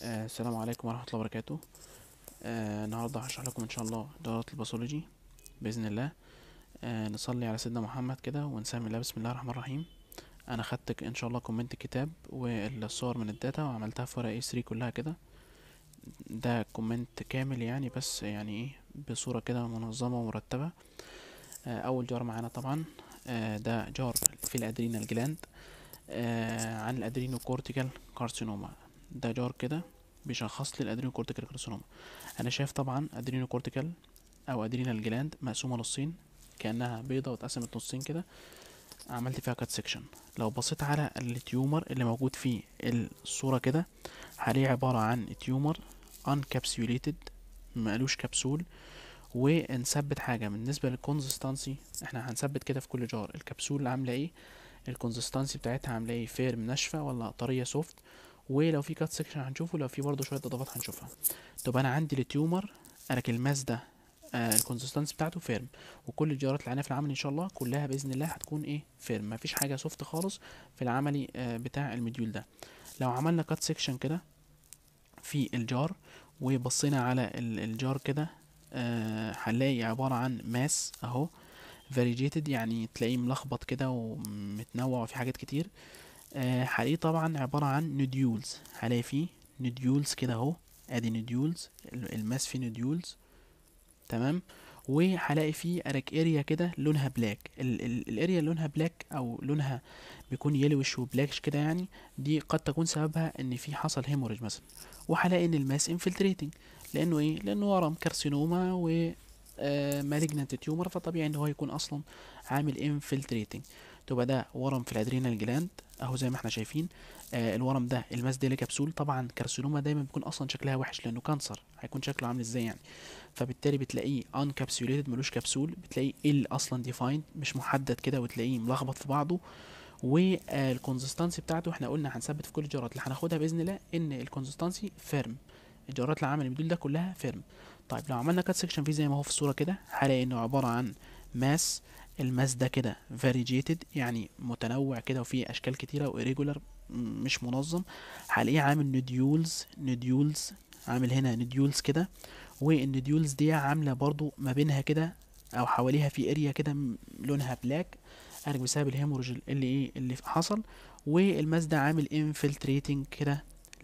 آه السلام عليكم ورحمة الله وبركاته آه النهاردة هشرح لكم إن شاء الله دورة الباثولوجي بإذن الله آه نصلي على سيدنا محمد كده ونسمي الله بسم الله الرحمن الرحيم أنا خدت إن شاء الله كومنت الكتاب والصور من الداتا وعملتها في ورقة A3 كلها كده ده كومنت كامل يعني بس يعني إيه بصورة كده منظمة ومرتبة آه أول جار معانا طبعا آه ده جار في الأدرينال جلاند آه عن الأدرينو كورتيكال كارسينوما ده جار كده بيشخص لي الادرينو كورتيكال كارسينوما انا شايف طبعا ادرينو كورتيكال او ادرينال جلاند مقسومه نصين كانها بيضه واتقسمت نصين كده عملت فيها كات سيكشن لو بصيت على التيومر اللي موجود في الصوره كده هلاقيه عباره عن تيومر انكابسيوليتد مقالوش كبسول ونثبت حاجه بالنسبه للكونسستانسي احنا هنثبت كده في كل جار الكبسول عامله ايه الكونسستانسي بتاعتها عامله ايه فيرم ناشفه ولا طريه سوفت ولو في كات سيكشن هنشوفه لو في برضه شويه اضافات هنشوفها طب انا عندي التيومر انا الماس ده آه الكونسستانسي بتاعته فيرم وكل الجارات اللي في العمل ان شاء الله كلها باذن الله هتكون ايه فيرم مفيش حاجه سوفت خالص في العملي آه بتاع المديول ده لو عملنا كات سيكشن كده في الجار وبصينا على الجار كده آه هنلاقي عباره عن ماس اهو فاريجيتد يعني تلاقيه ملخبط كده ومتنوع وفي حاجات كتير هلاقيه آه طبعا عبارة عن نوديولز هلاقي فيه نوديولز كده اهو ادي نوديولز الماس فيه نوديولز تمام وهلاقي فيه ارك اريا كده لونها بلاك الاريا لونها بلاك او لونها بيكون يلوش وبلاكش كده يعني دي قد تكون سببها ان في حصل هيموريج مثلا وهلاقي ان الماس انفلتريتنج لانه ايه لانه ورم كارسينوما و مالجنانت تيومر فطبيعي ان هو يكون اصلا عامل انفلتريتنج تبقى ده ورم في الادرينال جلاند اهو زي ما احنا شايفين آه الورم ده الماس دي كبسول طبعا كارسينوما دايما بيكون اصلا شكلها وحش لانه كانسر هيكون شكله عامل ازاي يعني فبالتالي بتلاقيه ان كابسوليتد ملوش كبسول بتلاقيه ال اصلا ديفايند مش محدد كده وتلاقيه ملخبط في بعضه والكونسستانسي بتاعته احنا قلنا هنثبت في كل الجرات اللي هناخدها باذن الله ان الكونسستانسي فيرم الجرات اللي عمل المديول ده كلها فيرم طيب لو عملنا كات سكشن فيه زي ما هو في الصوره كده هلاقي انه عباره عن ماس الماس ده كده variegated يعني متنوع كده وفيه اشكال كتيره وإيريجولار مش منظم هلاقيه عامل نوديولز نوديولز عامل هنا نوديولز كده والنوديولز دي عامله برضو ما بينها كده او حواليها في اريا كده لونها بلاك ارجع بسبب الهيموريج اللي ايه اللي حصل والماس ده عامل انفلتريتنج كده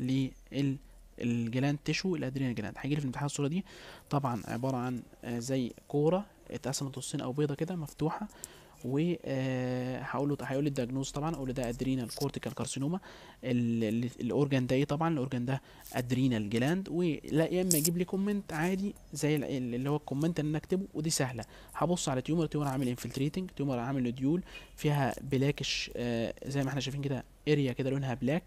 لل الجلاند تشو الادرينال جلاند هيجي لي في الامتحان الصوره دي طبعا عباره عن زي كوره اتقسمت نصين او بيضه كده مفتوحه و هقول له هيقول لي الدياجنوز طبعا اقول له ده ادرينال كورتيكال كارسينوما الاورجان ده ايه طبعا الاورجان ده ادرينال جلاند ولا يا اما يجيب لي كومنت عادي زي اللي هو الكومنت اللي انا اكتبه ودي سهله هبص على تيومر تيومر عامل انفلتريتنج تيومر عامل نوديول فيها بلاكش زي ما احنا شايفين كده اريا كده لونها بلاك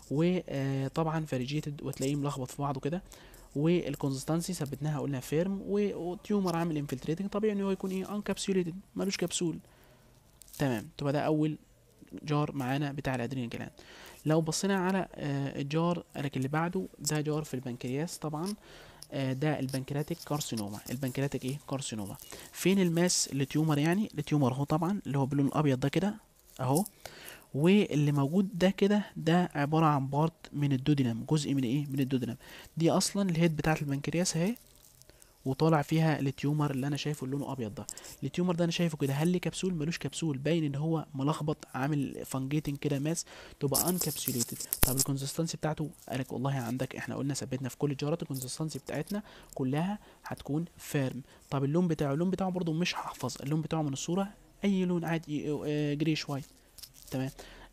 وطبعا فاريجيتد وتلاقيه ملخبط في بعضه كده والكونسستانسي ثبتناها قلنا فيرم وتيومر عامل انفلتريتنج طبيعي ان هو يكون ايه انكابسوليتد ملوش كبسول تمام تبقى ده اول جار معانا بتاع الادرينال جلاند لو بصينا على الجار لكن اللي بعده ده جار في البنكرياس طبعا ده البنكرياتيك كارسينوما البنكرياتيك ايه كارسينوما فين الماس التيومر يعني التيومر اهو طبعا اللي هو باللون الابيض ده كده اهو واللي موجود ده كده ده عبارة عن بارت من الدودينم جزء من ايه من الدودينم دي اصلا الهيد بتاعة البنكرياس اهي وطالع فيها التيومر اللي انا شايفه لونه ابيض ده التيومر ده انا شايفه كده هل لي كبسول ملوش كبسول باين ان هو ملخبط عامل فانجيتنج كده ماس تبقى انكابسوليتد طب الكونسستانسي بتاعته قالك والله عندك احنا قلنا ثبتنا في كل الجارات الكونسستانسي بتاعتنا كلها هتكون فيرم طب اللون بتاعه اللون بتاعه برضو مش هحفظ اللون بتاعه من الصوره اي لون عادي جريش وايت تمام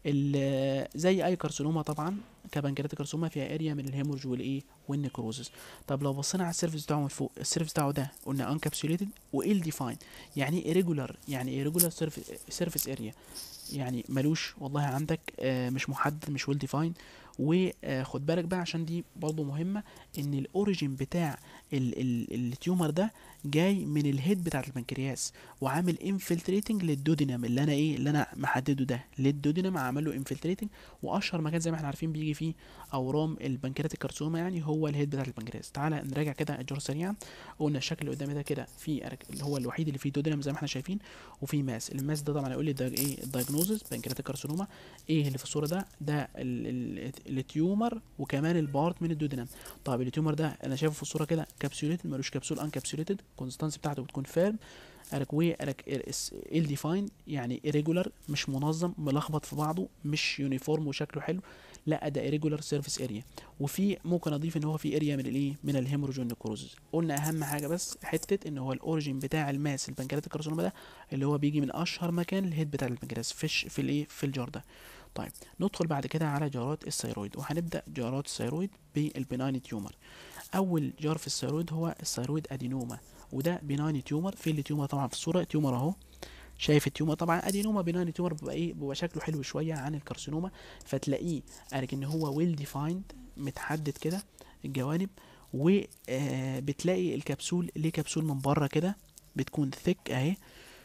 زي اي كارسينوما طبعا كبنكرياتيك كارسينوما فيها اريا من الهيمورج والايه والنيكروزس طب لو بصينا على السيرفيس بتاعه من فوق السيرفيس بتاعه ده قلنا انكابسوليتد وال ديفاين يعني ايريجولار يعني ايريجولار سيرفيس اريا يعني ملوش والله عندك آه مش محدد مش ويل ديفاين وخد بالك بقى عشان دي برضو مهمة ان الاوريجين بتاع ال ال التيومر ده جاي من الهيد بتاعة البنكرياس وعامل انفلتريتنج للدودينم اللي انا ايه اللي انا محدده ده للدودينم عمل له انفلتريتنج واشهر مكان زي ما احنا عارفين بيجي فيه اورام البنكرياتيك كارسوما يعني هو الهيد بتاعة البنكرياس تعالى نراجع كده الجار سريعا قلنا الشكل اللي قدامي ده كده في اللي هو الوحيد اللي فيه دودينم زي ما احنا شايفين وفي ماس الماس ده طبعا هيقول لي ده ايه الدايجنوزس بنكرياتيك كارسينوما ايه اللي في الصوره ده ده ال ال التيومر وكمان البارت من الدودنم طيب التيومر ده انا شايفه في الصوره كده كابسوليتد ملوش كبسول ان كابسوليتد الكونستانسي بتاعته بتكون فيرم قالك و قالك ال ديفايند يعني irregular مش منظم ملخبط في بعضه مش يونيفورم وشكله حلو لا ده irregular surface area وفي ممكن اضيف ان هو في اريا من الايه من الهيموروج والنكروزز قلنا اهم حاجه بس حته ان هو الاوريجين بتاع الماس البنكرياتيك كارسينوما ده اللي هو بيجي من اشهر مكان الهيد بتاع البنكرياس فيش في الايه في الجار ده طيب ندخل بعد كده على جارات الثيرويد وهنبدا جارات الثيرويد بالبناين تيومر اول جار في الثيرويد هو الثيرويد ادينوما وده بناين تيومر في اللي تيومر طبعا في الصوره تيومر اهو شايف التيومر طبعا ادينوما بناين تيومر بيبقى ايه بيبقى شكله حلو شويه عن الكارسينوما فتلاقيه قالك ان هو ويل ديفايند متحدد كده الجوانب وبتلاقي الكبسول ليه كبسول من بره كده بتكون ثيك اهي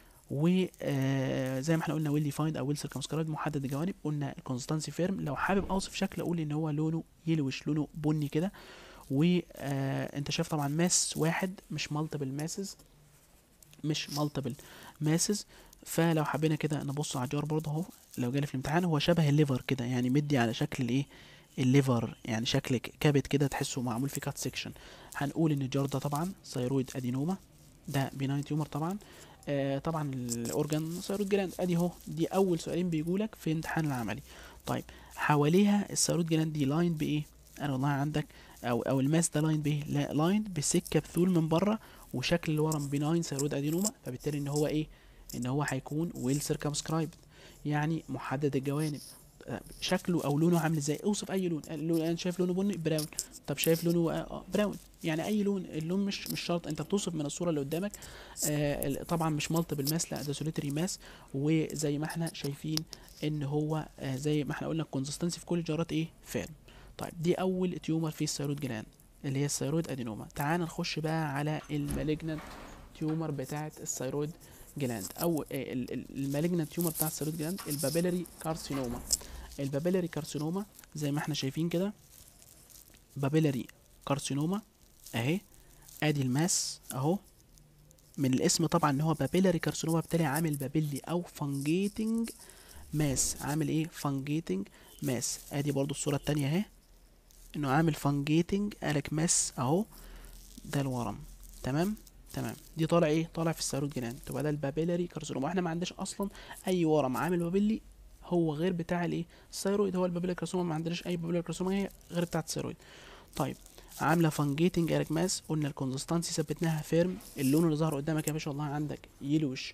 وزي ما احنا قلنا ويل ديفايند او ويل سيركمسكرايبد محدد الجوانب قلنا الكونستانسي فيرم لو حابب اوصف شكل اقول ان هو لونه يلوش لونه بني كده وانت شايف طبعا ماس واحد مش مالتيبل ماسز مش مالتيبل ماسز فلو حبينا كده نبص على الجار برضه اهو لو جالي في الامتحان هو شبه الليفر كده يعني مدي على شكل الايه الليفر يعني شكل كبد كده تحسه معمول في كات سيكشن هنقول ان الجار ده طبعا ثيرويد ادينوما ده بيناين تيومر طبعا آه طبعا الاورجان ثيرويد جلاند ادي اهو دي اول سؤالين بيجولك في امتحان العملي طيب حواليها الثيرويد جلاند دي لاين بايه انا والله عندك او او الماس ده لاين بايه لا لاين بسكه بثول من بره وشكل اللي ورا بيناين ثيرويد ادينوما فبالتالي ان هو ايه ان هو هيكون ويل سيركمسكرايبد يعني محدد الجوانب شكله او لونه عامل ازاي اوصف اي لون اللون انا شايف لونه بني براون طب شايف لونه آه براون يعني اي لون اللون مش مش شرط انت بتوصف من الصوره اللي قدامك آه طبعا مش مالتيبل ماس لا ده سوليتري ماس وزي ما احنا شايفين ان هو آه زي ما احنا قلنا الكونسستنسي في كل الجارات ايه فيرم طيب دي اول تيومر في الثيرويد جلاند اللي هي الثيرويد ادينوما تعال نخش بقى على المالجنانت تيومر بتاعه الثيرويد جلاند او المالجنانت تيومر بتاع الثيرويد جلاند البابيلاري كارسينوما البابيلاري كارسينوما زي ما احنا شايفين كده بابيلاري كارسينوما اهي ادي الماس اهو من الاسم طبعا ان هو بابيلاري كارسينوما بالتالي عامل بابيلي او فانجيتنج ماس عامل ايه فانجيتنج ماس ادي برضو الصوره التانية اهي انه عامل فانجيتنج قالك ماس اهو ده الورم تمام تمام دي طالع ايه طالع في الثيرويد جلاند تبقى ده البابيلاري كارسينوما احنا ما عندناش اصلا اي ورم عامل بابيلي هو غير بتاع الايه الثيرويد هو البابيلاري كارسينوما ما عندناش اي بابيلاري كارسينوما هي غير بتاعه الثيرويد طيب عامله فانجيتنج اريك ماس قلنا الكونسستانسي ثبتناها فيرم اللون اللي ظهر قدامك يا باشا والله عندك يلوش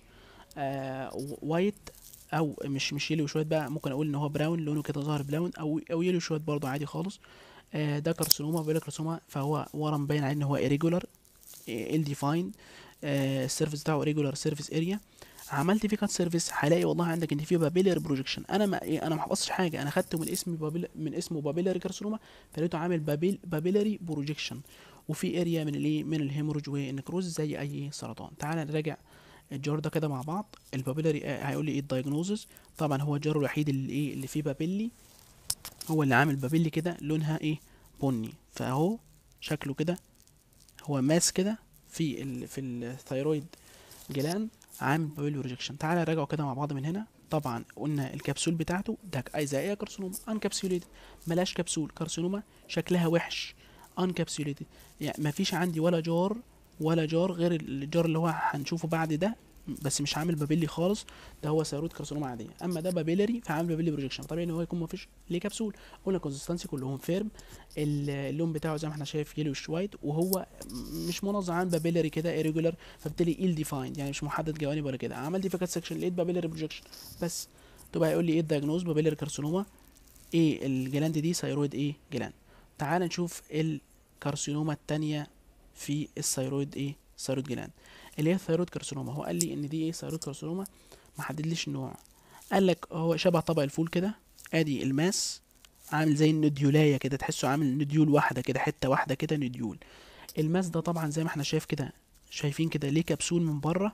آه وايت او مش مش يلو شويه بقى ممكن اقول ان هو براون لونه كده ظاهر براون او او يلو شويه برضه عادي خالص آه ده كارسينوما بيقول كارسينوما فهو ورم باين عليه ان هو irregular ال ديفايند السيرفيس بتاعه irregular سيرفيس اريا عملت فيه كات سيرفيس هلاقي والله عندك ان في بابيلر بروجكشن انا ما إيه انا ما حفظتش حاجه انا خدته من اسم بابيل من اسمه بابيلاري كارسينوما فلقيته عامل بابيل بابيلاري بروجكشن وفي اريا من الايه من الهيموروج والنكروز زي اي سرطان تعال نراجع الجار ده كده مع بعض البابيلاري هيقول لي ايه الدايجنوزز طبعا هو الجار الوحيد اللي ايه اللي فيه بابيلي هو اللي عامل بابيلي كده لونها ايه بني فاهو شكله كده هو ماس كده في ال في الثيرويد جلاند عامل بابيلي ريجكشن تعالى نراجعه كده مع بعض من هنا طبعا قلنا الكبسول بتاعته ده زي ايه كارسينوما انكابسوليتد ملاش كبسول كارسينوما شكلها وحش انكابسوليتد يعني مفيش عندي ولا جار ولا جار غير الجار اللي هو هنشوفه بعد ده بس مش عامل بابيلي خالص ده هو ثيرويد كارسينوما عاديه اما ده بابيلاري فعامل بابيلي بروجكشن طبيعي ان هو يكون مفيش ليه كبسول قلنا كونسستنسي كلهم فيرم اللون بتاعه زي ما احنا شايف يلوش وايت وهو مش منظم عن بابيلاري كده irregular فبالتالي ايل ديفايند يعني مش محدد جوانب ولا كده عملت دي فكات سكشن لقيت بابيلاري بروجكشن بس تبقى هيقول لي ايه الدايجنوز بابيلاري كارسينوما ايه الجلاند دي ثيرويد ايه جلاند تعال نشوف الكارسينوما التانية في الثيرويد ايه ثيرويد جلاند اللي هي الثيرويد كارسينوما هو قال لي ان دي ايه ثيرويد كارسينوما ما حددليش النوع قال لك هو شبه طبق الفول كده ادي الماس عامل زي النديولايه كده تحسه عامل نديول واحده كده حته واحده كده نديول الماس ده طبعا زي ما احنا شايف كده شايفين كده ليه كبسول من بره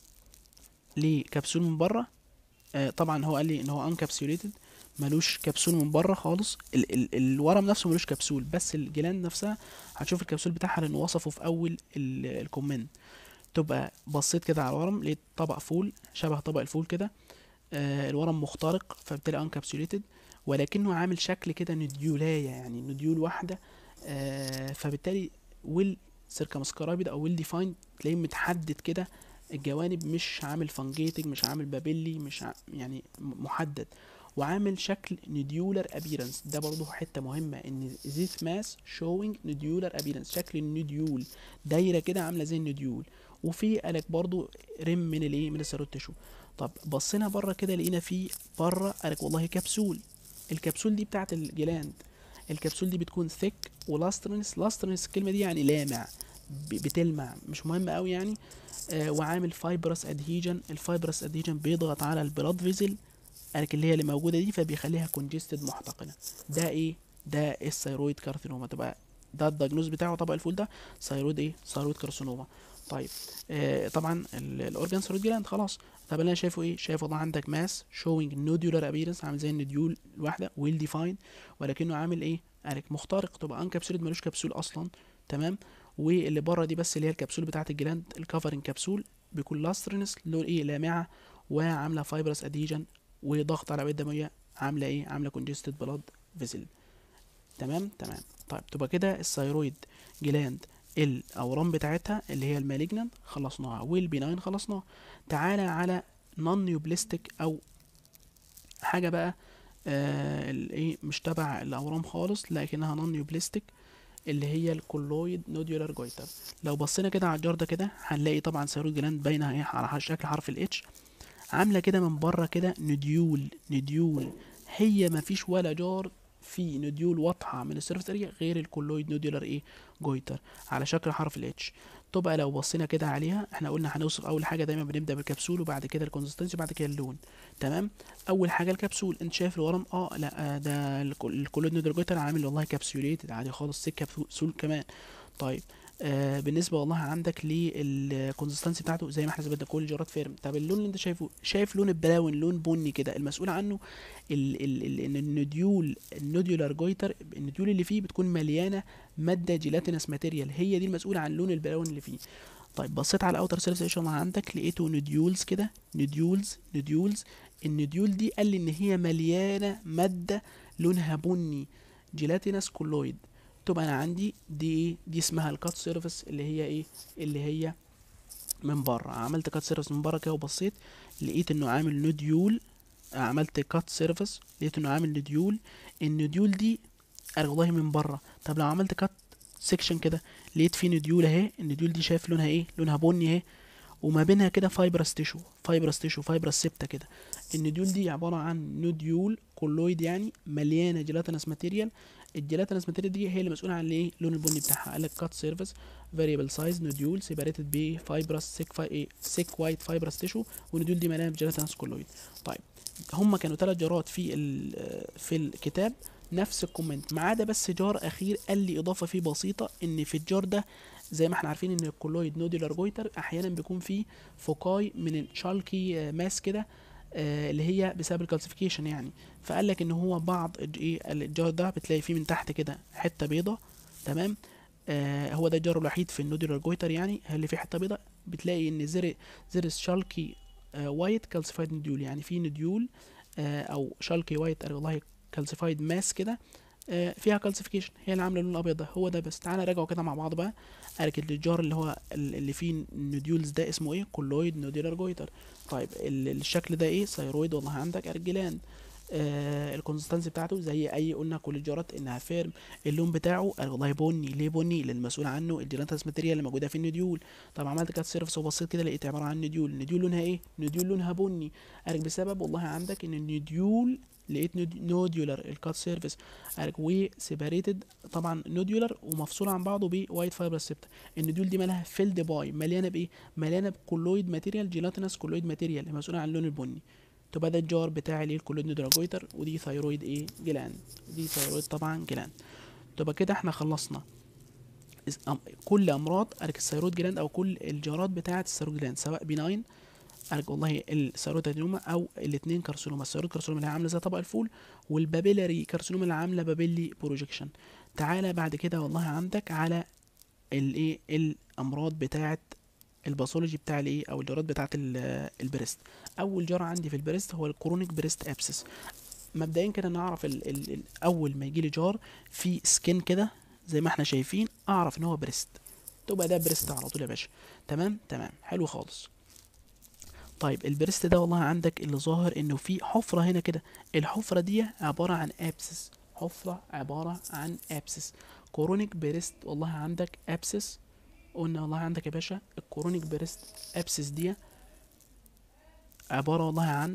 ليه كبسول من بره آه طبعا هو قال لي ان هو انكابسوليتد ملوش كبسول من بره خالص ال ال الورم نفسه ملوش كبسول بس الجلاند نفسها هتشوف الكبسول بتاعها لانه وصفه في اول الكومنت تبقى بصيت كده على الورم لقيت طبق فول شبه طبق الفول كده آه الورم مخترق فبالتالي انكابسوليتد ولكنه عامل شكل كده نديولايه يعني نديول واحده آه فبالتالي ويل سيركمسكرايبد او ويل ديفايند تلاقيه متحدد كده الجوانب مش عامل فانجيتنج مش عامل بابيلي مش ع... يعني م- محدد وعامل شكل نديولر ابيرنس ده برضه حته مهمه ان this mass showing نديولر ابيرنس شكل النديول دايره كده عامله زي النديول وفي قالك برضه رم من الايه من السيروت تشو طب بصينا بره كده لقينا في بره قالك والله كبسول الكبسول دي بتاعت الجلاند الكبسول دي بتكون ثيك ولاسترنس لاسترنس الكلمه دي يعني لامع ب- بتلمع مش مهم قوي يعني آه وعامل فايبرس ادهيجن الفايبرس ادهيجن بيضغط على البلاد فيزل قالك اللي هي اللي موجوده دي فبيخليها كونجستد محتقنه ده ايه ده الثيرويد كارسينوما تبقى ده الدايجنوز بتاعه طبق الفول ده ثيرويد ايه ثيرويد كارسينوما طيب آه طبعا الاورجان ثيرويد جلاند خلاص طب اللي انا شايفه ايه شايف والله عندك ماس شوينج نودولار ابيرنس عامل زي النديول الواحده ويل ديفايند ولكنه عامل ايه قالك مخترق تبقى انكابسوليد ملوش كبسول اصلا تمام واللي بره دي بس اللي هي الكبسول بتاعه الجلاند الكفرنج كبسول بيكون لاسترنس لون ايه لامعه وعامله فايبرس اديجن وضغط على الأوعية الدموية عاملة ايه عاملة congested blood vessel تمام تمام طيب تبقى كده الثيرويد جلاند الاورام بتاعتها اللي هي المالجنانت خلصناها والبيناين خلصناها تعالى على نون نيوبلاستيك او حاجه بقى آه الايه مش تبع الاورام خالص لكنها نون نيوبلاستيك اللي هي الكولويد نوديولار جويتر لو بصينا كده على الجار ده كده هنلاقي طبعا ثيرويد جلاند باينه اهي على شكل حرف الاتش عامله كده من بره كده نديول نديول هي ما فيش ولا جار في نديول واضحه من السيرفس اريا غير الكولويد نوديولار ايه جويتر على شكل حرف الاتش تبقى لو بصينا كده عليها احنا قلنا هنوصف اول حاجه دايما بنبدا بالكبسول وبعد كده الكونسستنسي وبعد كده اللون تمام اول حاجه الكبسول انت شايف الورم اه لا آه ده الكولويد نوديولار جويتر عامل والله كابسوليتد عادي خالص سك كبسول كمان طيب آه بالنسبه والله عندك للكونسستنسي بتاعته زي ما احنا ثبتنا كل جرات فيرم طب اللون اللي انت شايفه شايف لون البراون لون بني كده المسؤول عنه ال ال ال ان النوديول النوديولار جويتر النوديول اللي فيه بتكون مليانه ماده جيلاتينس ماتيريال هي دي المسؤوله عن لون البراون اللي فيه طيب بصيت على الاوتر سيرفيس ايش عندك لقيته نوديولز كده نوديولز نوديولز النوديول دي قال لي ان هي مليانه ماده لونها بني جيلاتينس كولويد تبقى انا عندي دي ايه دي اسمها الكات سيرفيس اللي هي ايه اللي هي من بره عملت كات سيرفيس من بره كده وبصيت لقيت انه عامل نوديول عملت كات سيرفيس لقيت انه عامل نوديول النوديول دي انا والله من بره طب لو عملت كات سيكشن كده لقيت فيه نوديول اهي النوديول دي شايف لونها ايه لونها بني اهي وما بينها كده فايبرس تيشو فايبرس تيشو فايبرس سيبتا كده النوديول دي عباره عن نوديول كولويد يعني مليانه جيلاتينس ماتيريال الجيلاتينس ماتيريال دي هي اللي مسؤوله عن الايه اللون البني بتاعها قال لك كات سيرفيس فاريبل سايز نوديول سيبريتد ب فايبرس سيك فاي ايه سيك وايت فايبرس تيشو والنوديول دي مليانه جيلاتينس كولويد طيب هما كانوا ثلاث جارات في في الكتاب نفس الكومنت ما عدا بس جار اخير قال لي اضافه فيه بسيطه ان في الجار ده زي ما احنا عارفين ان الكولويد نوديولار جويتر احيانا بيكون فيه فوكاي من الشالكي ماس كده آه اللي هي بسبب الكالسيفيكيشن يعني فقال لك ان هو بعض ايه الجار ده بتلاقي فيه من تحت كده حته بيضه تمام آه هو ده الجار الوحيد في النوديولار جويتر يعني اللي فيه حته بيضه بتلاقي ان زر زر شالكي آه وايت كالسيفايد نديول يعني في نديول آه او شالكي وايت والله كالسيفايد ماس كده آه فيها كالسيفيكيشن هي اللي عامله اللون الابيض ده هو ده بس تعالى راجعوا كده مع بعض بقى قالك الجار اللي هو اللي فيه النوديولز ده اسمه ايه كولويد نوديولار جويتر طيب الشكل ده ايه ثيرويد والله عندك ارجلان آه الكونسستنسي بتاعته زي اي قلنا كل الجارات انها فيرم اللون بتاعه قال والله بني ليه بني للمسؤول عنه الجيلاتس ماتيريال اللي موجوده في النوديول طب عملت كات سيرفس وبصيت كده لقيت عباره عن نوديول النوديول لونها ايه نوديول لونها بني قالك بسبب والله عندك ان النوديول لقيت نوديولار الكات سيرفيس قالك وسيباريتد طبعا نوديولار ومفصول عن بعضه بوايت فايبر سيبتا النوديول دي مالها فيلد باي مليانه بايه مليانه بكولويد ماتيريال جيلاتينس كولويد ماتيريال المسؤول عن اللون البني تبقى ده الجار بتاع الايه الكولويد نوديولار جويتر ودي ثايرويد ايه جلاند دي ثايرويد طبعا جلاند تبقى كده احنا خلصنا كل امراض قالك الثايرويد جلاند او كل الجارات بتاعه الثايرويد جلاند سواء بناين قالك والله الثيرويد ادينوما او الاثنين كارسينوما الثيرويد كارسينوما اللي عامله زي طبق الفول والبابيلاري كارسينوما اللي عامله بابيلي بروجكشن تعالى بعد كده والله عندك على الايه الامراض بتاعه الباثولوجي بتاع الايه او الجارات بتاعه البريست اول جار عندي في البريست هو الكرونيك بريست ابسس مبدئيا كده نعرف ال ال ال اول ما يجي لي جار في سكين كده زي ما احنا شايفين اعرف ان هو بريست تبقى ده بريست على طول يا باشا تمام تمام حلو خالص طيب البريست ده والله عندك اللي ظاهر انه في حفرة هنا كده الحفرة دي عبارة عن ابسس حفرة عبارة عن ابسس كورونيك بريست والله عندك ابسس قلنا والله عندك يا باشا الكورونيك بريست ابسس دي عبارة والله عن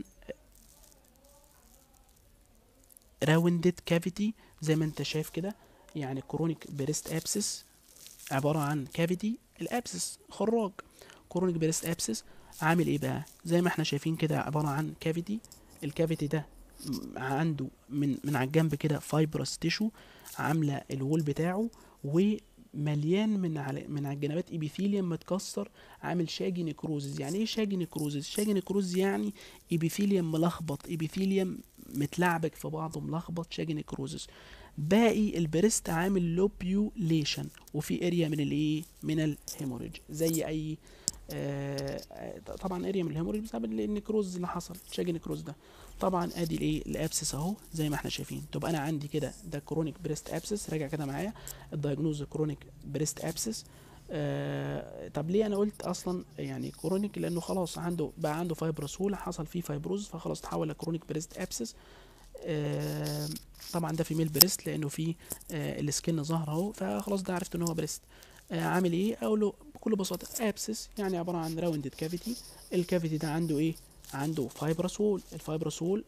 راوندد كافيتي زي ما انت شايف كده يعني كورونيك بريست ابسس عبارة عن كافيتي الابسس خراج كورونيك بريست ابسس عامل ايه بقى زي ما احنا شايفين كده عبارة عن كافيتي الكافيتي ده م- عنده من من على الجنب كده فايبرس تيشو عاملة الوول بتاعه ومليان من على من على الجنبات ايبيثيليوم متكسر عامل شاجي نيكروزز يعني ايه شاجي نيكروزز شاجي نيكروز يعني ايبيثيليوم ملخبط ايبيثيليوم متلعبك في بعضه ملخبط شاجي نيكروزز باقي البريست عامل لوبيوليشن وفي اريا من الايه من الهيموريج زي اي آه آه، طبعا اريا من الهيموريج بسبب النيكروز اللي حصل شاجي نيكروز ده طبعا ادي الايه الابسس اهو زي ما احنا شايفين تبقى انا عندي كده ده كرونيك بريست ابسس راجع كده معايا الدايجنوز كرونيك بريست ابسس آه طب ليه انا قلت اصلا يعني كرونيك لانه خلاص عنده بقى عنده فايبروسول حصل فيه فايبروز فخلاص تحول لكرونيك بريست ابسس آه طبعا ده في ميل بريست لانه في آه السكن ظهر اهو فخلاص ده عرفت ان هو بريست آه عامل ايه اقول له بكل بساطه ابسس يعني عباره عن راوندد كافيتي الكافيتي ده عنده ايه عنده فايبرس وول الفايبرس وول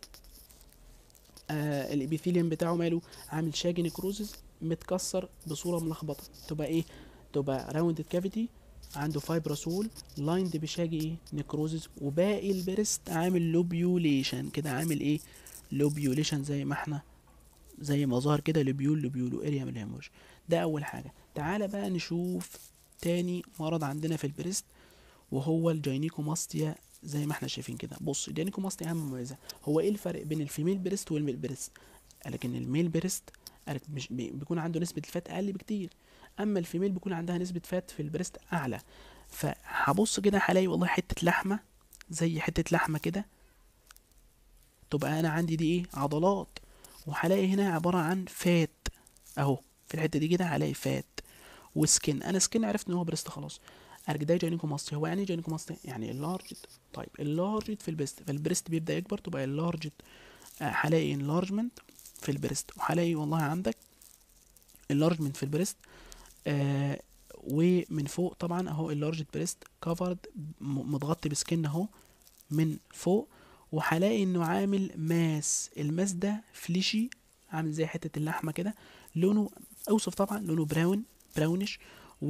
آه الابيثيليوم بتاعه ماله عامل شاجي نيكروزز متكسر بصوره ملخبطه تبقى ايه تبقى راوندد كافيتي عنده فايبرس وول لايند بشاجي ايه نيكروزز وباقي البريست عامل لوبيوليشن كده عامل ايه لوبيوليشن زي ما احنا زي ما ظهر كده لوبيول لوبيول واريا من الهيموج ده اول حاجه تعالى بقى نشوف تاني مرض عندنا في البريست وهو الجاينيكوماستيا زي ما احنا شايفين كده بص الجاينيكوماستيا اهم مميزه هو ايه الفرق بين الفيميل بريست والميل بريست قالك ان الميل بريست قالك مش بي- بيكون عنده نسبه الفات اقل بكتير اما الفيميل بيكون عندها نسبه فات في البريست اعلى فهبص كده هلاقي والله حته لحمه زي حته لحمه كده تبقى انا عندي دي ايه عضلات وهلاقي هنا عباره عن فات اهو في الحته دي كده هلاقي فات وسكن انا سكن عرفت ان هو بريست خلاص ارجع ده جاينيكوماستيا هو يعني ايه جاينيكوماستيا يعني اللارجد طيب اللارجد في البريست فالبريست بيبدا يكبر تبقى اللارجد هلاقي انلارجمنت في البريست وهلاقي والله عندك اللارجمنت في البريست آه ومن فوق طبعا اهو اللارجد بريست كفرد متغطي بسكن اهو من فوق وهلاقي انه عامل ماس الماس ده فليشي عامل زي حته اللحمه كده لونه اوصف طبعا لونه براون براونش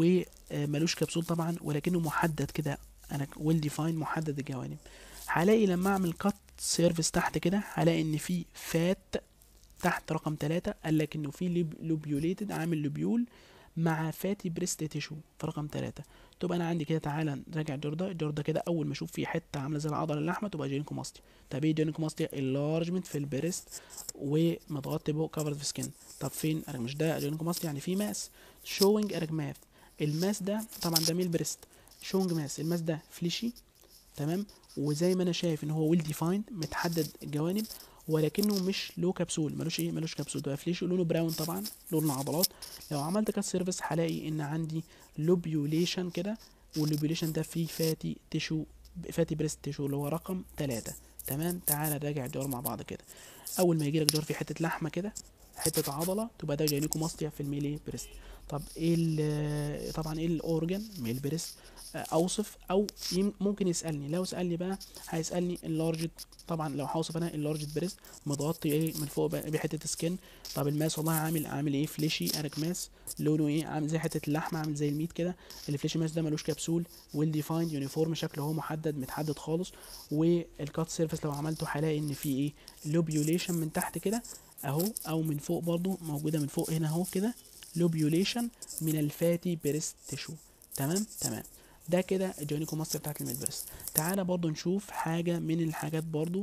وملوش كبسول طبعا ولكنه محدد كده انا ويل ديفاين محدد الجوانب هلاقي لما اعمل كات سيرفيس تحت كده هلاقي ان في فات تحت رقم ثلاثة قال لك انه في لوبيوليتد عامل لوبيول مع فاتي بريست تيشو في رقم ثلاثة تبقى انا عندي كده تعالى نراجع الجردة الجردة كده اول ما اشوف في حته عامله زي العضله اللحمه تبقى جينيكوماستيا طب ايه جينيكوماستيا اللارجمنت في البريست ومتغطي بو كفرد في سكين طب فين انا مش ده جينيكوماستيا يعني في ماس شوينج ارجماث الماس ده طبعا ده ميل بريست شوينج ماس الماس ده فليشي تمام وزي ما انا شايف ان هو ويل ديفايند متحدد الجوانب ولكنه مش له كبسول ملوش ايه ملوش كبسول ده فليشي لونه براون طبعا لون العضلات لو عملت كات سيرفيس هلاقي ان عندي لوبيوليشن كده واللوبيوليشن ده فيه فاتي تيشو فاتي بريست تيشو اللي هو رقم ثلاثة تمام تعالى نراجع الجار مع بعض كده اول ما يجي لك جار فيه حته لحمه كده حته عضله تبقى ده جاينيكوماستيا في الميلي بريست طب ايه ال- طبعا ايه الاورجن ميل بريست آه، اوصف او يم- ممكن يسالني لو سالني بقى هيسالني اللارجد طبعا لو هوصف انا اللارجد بريست متغطي ايه من فوق بقى بحته سكين طب الماس والله عامل عامل ايه فليشي ارك ماس لونه ايه عامل زي حته اللحمه عامل زي الميت كده الفليشي ماس ده ملوش كبسول ويل ديفايند يونيفورم شكله هو محدد متحدد خالص والكات سيرفيس لو عملته هلاقي ان في ايه لوبيوليشن من تحت كده اهو او من فوق برضو موجوده من فوق هنا اهو كده لوبيوليشن من الفاتي بريست تيشو تمام تمام ده كده الجينيكوماستيا بتاعت الميل بريست تعالى برضو نشوف حاجه من الحاجات برضو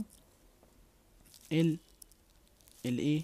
ال الايه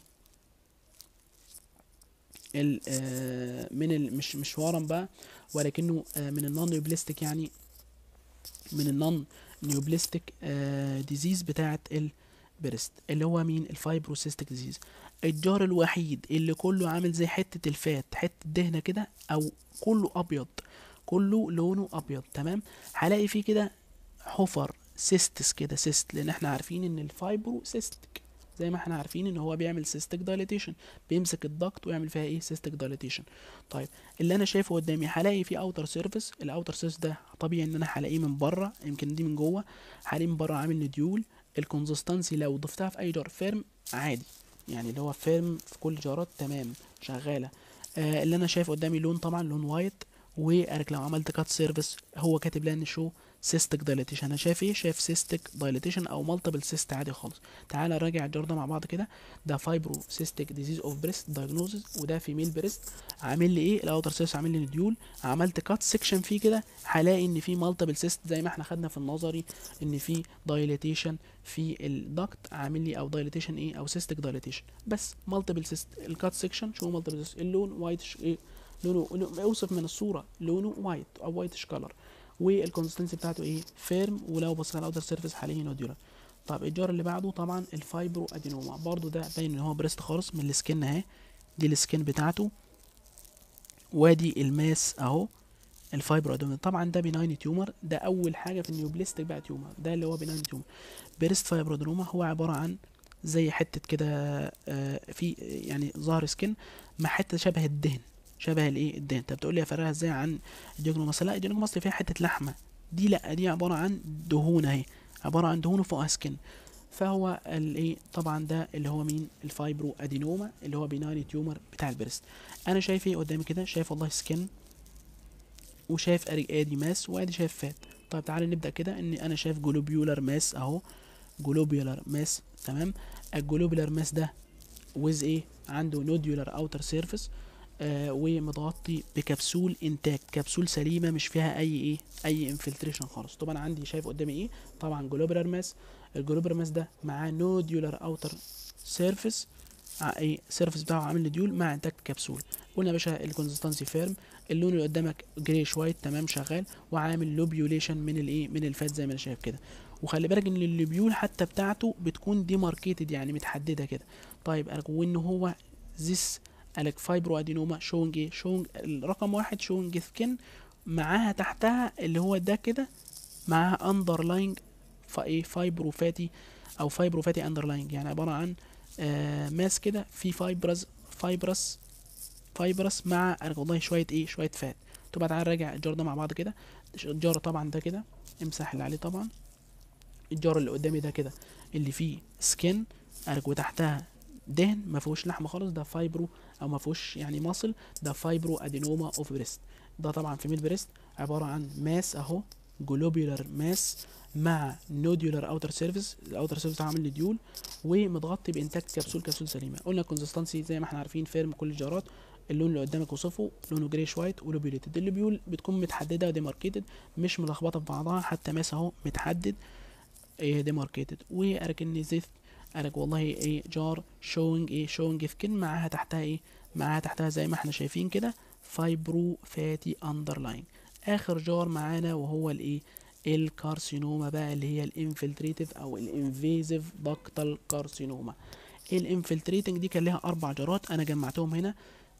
ال آه من ال مش مش ورم بقى ولكنه آه من النون نيوبلاستيك يعني من النون نيوبلاستيك آه ديزيز بتاعت بريست اللي هو مين الفايبروسيستيك ديزيز الجار الوحيد اللي كله عامل زي حته الفات حته دهنه كده او كله ابيض كله لونه ابيض تمام هلاقي فيه كده حفر سيستس كده سيست لان احنا عارفين ان الفايبرو سيستك زي ما احنا عارفين ان هو بيعمل سيستك دايليتيشن بيمسك الضغط ويعمل فيها ايه سيستك دايليتيشن طيب اللي انا شايفه قدامي هلاقي في اوتر سيرفيس الاوتر سيرفيس ده طبيعي ان انا هلاقيه من بره يمكن دي من جوه هلاقيه من بره عامل نديول الكونسستانسي لو ضفتها في اي جار فيرم عادي يعني اللي هو فيرم في كل جارات تمام شغاله آه اللي انا شايف قدامي لون طبعا لون وايت وارك لو عملت كات سيرفيس هو كاتب لي ان شو سيستك دايليتيشن انا شايف ايه شايف سيستك دايليتيشن او مالتيبل سيست عادي خالص تعالى راجع الجار ده مع بعض كده ده فايبرو سيستك ديزيز اوف بريست دايجنوزز وده فيميل بريست عامل لي ايه الاوتر سيرفيس عامل لي نديول عملت كات سيكشن فيه كده هلاقي ان في مالتيبل سيست زي ما احنا خدنا في النظري ان في دايليتيشن في الدكت عامل لي او دايليتيشن ايه او سيستك دايليتيشن بس مالتيبل سيست الكات سيكشن شو مالتيبل سيست اللون وايت ايه لونه لونه- اوصف من الصوره لونه وايت او وايتش كلر والكونسستنسي بتاعته ايه فيرم ولو بصيت على الاوتر سيرفيس هلاقيه نوديولار طب الجار اللي بعده طبعا الفايبرو ادينوما برضو ده باين ان هو بريست خالص من السكن اهي دي السكن بتاعته وادي الماس اهو الفايبرو ادينوما طبعا ده بيناين تيومر ده اول حاجه في النيوبليستيك بقى تيومر ده اللي هو بيناين تيومر بريست فايبرو ادينوما هو عباره عن زي حته كده آه، في يعني ظهر سكن مع حته شبه الدهن شبه الايه الدهن انت بتقول لي افرقها ازاي عن الجيجنوماس لا الجيجنوماس فيها حته لحمه دي لا دي عباره عن دهون اهي عباره عن دهون وفوقها سكن فهو الايه طبعا ده اللي هو مين الفايبرو ادينوما اللي هو بيناين تيومر بتاع البريست انا شايف ايه قدامي كده شايف والله سكن وشايف ادي ادي ماس وادي شايف فات طيب تعالى نبدا كده ان انا شايف جلوبيولار ماس اهو جلوبيولار ماس تمام الجلوبيولار ماس ده ويز ايه عنده نوديولار اوتر سيرفيس آه ومتغطي بكبسول انتاج كبسول سليمه مش فيها اي ايه اي انفلتريشن خالص طبعا عندي شايف قدامي ايه طبعا جلوبيولار ماس الجلوبيولار ماس ده معاه نوديولار اوتر سيرفيس ايه سيرفيس بتاعه عامل نديول مع انتاج كبسول قلنا يا باشا الكونسستانسي فيرم اللون اللي قدامك جريش وايت تمام شغال وعامل لوبيوليشن من الايه من الفات زي ما انا شايف كده وخلي بالك ان اللوبيول حتى بتاعته بتكون ديماركيتد يعني متحدده كده طيب قالك وان هو ذيس قالك فايبرو ادينوما شونج ايه شونج الرقم واحد شونج سكين معاها تحتها اللي هو ده كده معاها اندرلاينج ايه فايبرو فاتي او فايبرو فاتي اندرلاينج يعني عباره عن آه ماس كده في فايبرز فايبرس فايبرس مع أنا والله شويه ايه شويه فات طب تعالى نراجع الجار ده مع بعض كده الجار طبعا ده كده امسح اللي عليه طبعا الجار اللي قدامي ده كده اللي فيه سكين ارج وتحتها دهن ما فيهوش لحم خالص ده فايبرو او ما فيهوش يعني ماسل ده فايبرو ادينوما اوف بريست ده طبعا في ميل بريست عباره عن ماس اهو جلوبيولار ماس مع نوديولار اوتر سيرفيس الاوتر سيرفيس عامل نديول ومتغطي بانتاج كبسول كبسول سليمه قلنا الكونسستانسي زي ما احنا عارفين فيرم كل الجارات اللون اللي قدامك وصفه لونه جريش وايت ولوبيوليتد اللوبيول بتكون متحدده وديماركيتد مش ملخبطه في بعضها حتى ماس اهو متحدد ايه ديماركيتد واركن زيت قالك والله ايه جار شوينج ايه شوينج سكين معاها تحتها ايه معاها تحتها زي ما احنا شايفين كده فايبرو فاتي اندرلاين اخر جار معانا وهو الايه الكارسينوما بقى اللي هي الانفلتريتيف او الانفيزيف داكتال كارسينوما الانفلتريتنج دي كان لها اربع جارات انا جمعتهم هنا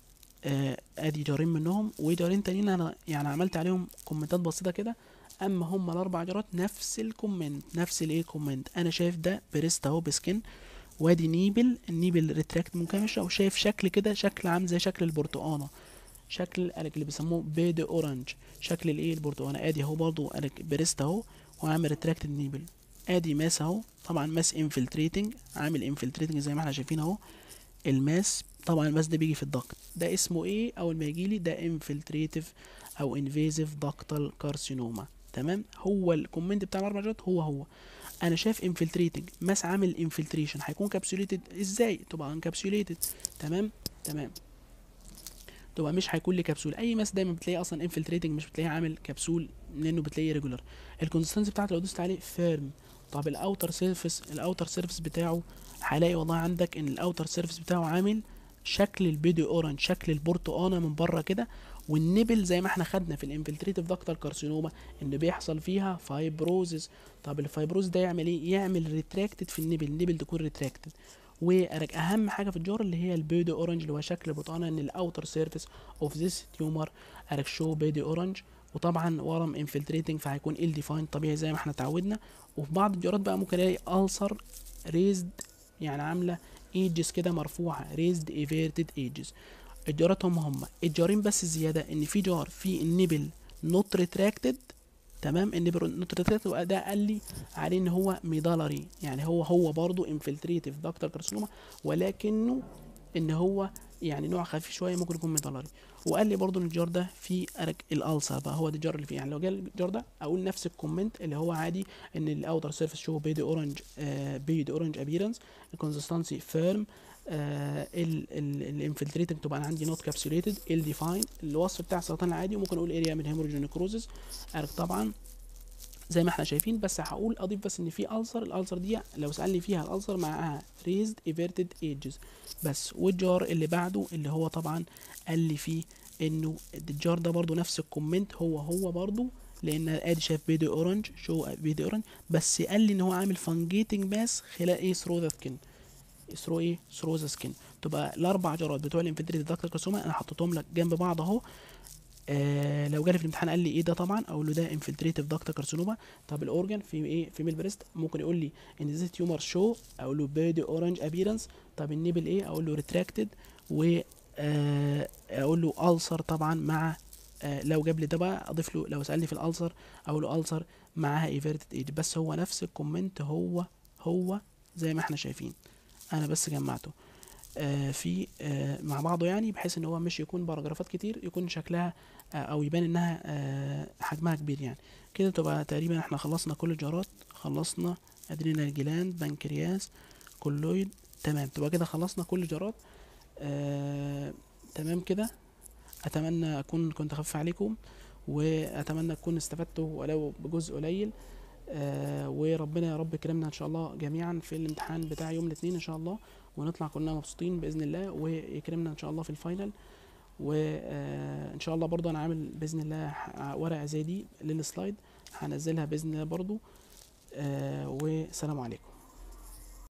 آه ادي جارين منهم وجارين تانيين انا يعني عملت عليهم كومنتات بسيطه كده اما هم الاربع جارات نفس الكومنت نفس الايه كومنت انا شايف ده بريست اهو بسكن وادي نيبل النيبل ريتراكت منكمشه وشايف شكل كده شكل عامل زي شكل البرتقانه شكل قالك اللي بيسموه بيد اورنج شكل الايه البرتقانه ادي اهو برضو قالك بريست اهو وعامل ريتراكت النيبل ادي ماس اهو طبعا ماس انفلتريتنج عامل انفلتريتنج زي ما احنا شايفين اهو الماس طبعا الماس ده بيجي في الضغط ده اسمه ايه اول ما يجي لي ده انفلتريتيف او انفيزيف داكتال كارسينوما تمام هو الكومنت بتاع الاربع جات هو هو انا شايف انفلتريتنج ماس عامل انفلتريشن هيكون كابسوليتد ازاي تبقى انكابسوليتد تمام تمام تبقى مش هيكون لي كبسول اي ماس دايما بتلاقيه اصلا انفلتريتنج مش بتلاقيه عامل كبسول لانه بتلاقيه ريجولار الكونسستنسي بتاعته لو دوست عليه فيرم طب الاوتر سيرفيس الاوتر سيرفيس بتاعه هلاقي والله عندك ان الاوتر سيرفيس بتاعه عامل شكل البيدي اورنج شكل البرتقانه من بره كده والنبل زي ما احنا خدنا في الانفلتريتيف داكتال كارسينوما ان بيحصل فيها فايبروزز طب الفايبروز ده يعمل ايه يعمل ريتراكتد في النبل النبل تكون ريتراكتد وارك اهم حاجه في الجار اللي هي البيدي اورنج اللي هو شكل البطانه ان الاوتر سيرفيس اوف ذيس تيومر ارك شو بيدي اورنج وطبعا ورم انفلتريتنج فهيكون ال ديفاين طبيعي زي ما احنا اتعودنا وفي بعض الجارات بقى ممكن الاقي السر ريزد يعني عامله ايجز كده مرفوعه ريزد ايفيرتد ايجز الجارات هم هم الجارين بس الزياده ان في جار في النبل نوت ريتراكتد تمام النبل نوت ريتراكتد ده قال لي عليه ان هو ميدالري يعني هو هو برضه انفلتريتيف داكتر كارسينوما ولكنه ان هو يعني نوع خفيف شويه ممكن يكون ميدالري وقال لي برضو ان الجار ده فيه أرك الالسر بقى هو ده الجار اللي فيه يعني لو جه الجار ده اقول نفس الكومنت اللي هو عادي ان الاوتر سيرفيس شو بيدي اورنج آه بيدي اورنج ابيرنس الكونسستنسي فيرم الانفلتريتنج تبقى انا عندي نوت كابسوليتد ال ديفاين الوصف بتاع السرطان العادي وممكن اقول اريا من هيموريج نيكروزز ارك طبعا زي ما احنا شايفين بس هقول اضيف بس ان في السر الالسر دي لو سالني فيها الالسر معاها ريزد ايفيرتد ايجز بس والجار اللي بعده اللي هو طبعا قال لي فيه انه الجار ده برضو نفس الكومنت هو هو برضو لان ادي شايف بيدي اورنج شو بيدي اورنج بس قال لي ان هو عامل فانجيتنج ماس خلال ايه ثرو ذا سكين ثرو ايه ثرو ذا سكين تبقى الاربع جارات بتوع الانفنتريتد داكتر كارسوما انا حطيتهم لك جنب بعض اهو آه لو جالي في الامتحان قال لي ايه ده طبعا اقول له ده انفلتريتيف داكتا كارسينوما طب الاورجن في ايه في ميل بريست ممكن يقول لي ان ذا تيومر شو اقول له بيدي اورنج ابيرنس طب النيبل ايه اقول له ريتراكتد و آه اقول له السر طبعا مع آه لو جاب لي ده بقى اضيف له لو سالني في الالسر اقول له السر معاها ايفيرتد ايج بس هو نفس الكومنت هو هو زي ما احنا شايفين انا بس جمعته آه في آه مع بعضه يعني بحيث ان هو مش يكون باراجرافات كتير يكون شكلها آه او يبان انها آه حجمها كبير يعني كده تبقى تقريبا احنا خلصنا كل الجارات خلصنا ادرينال جلاند بنكرياس كولويد تمام تبقى كده خلصنا كل الجارات آه تمام كده اتمنى اكون كنت خفيف عليكم واتمنى اكون استفدتوا ولو بجزء قليل آه وربنا يا رب يكرمنا ان شاء الله جميعا في الامتحان بتاع يوم الاثنين ان شاء الله ونطلع كلنا مبسوطين باذن الله ويكرمنا ان شاء الله في الفاينل وان شاء الله برضو انا عامل باذن الله ورقه زي دي للسلايد هنزلها باذن الله برضو آه والسلام عليكم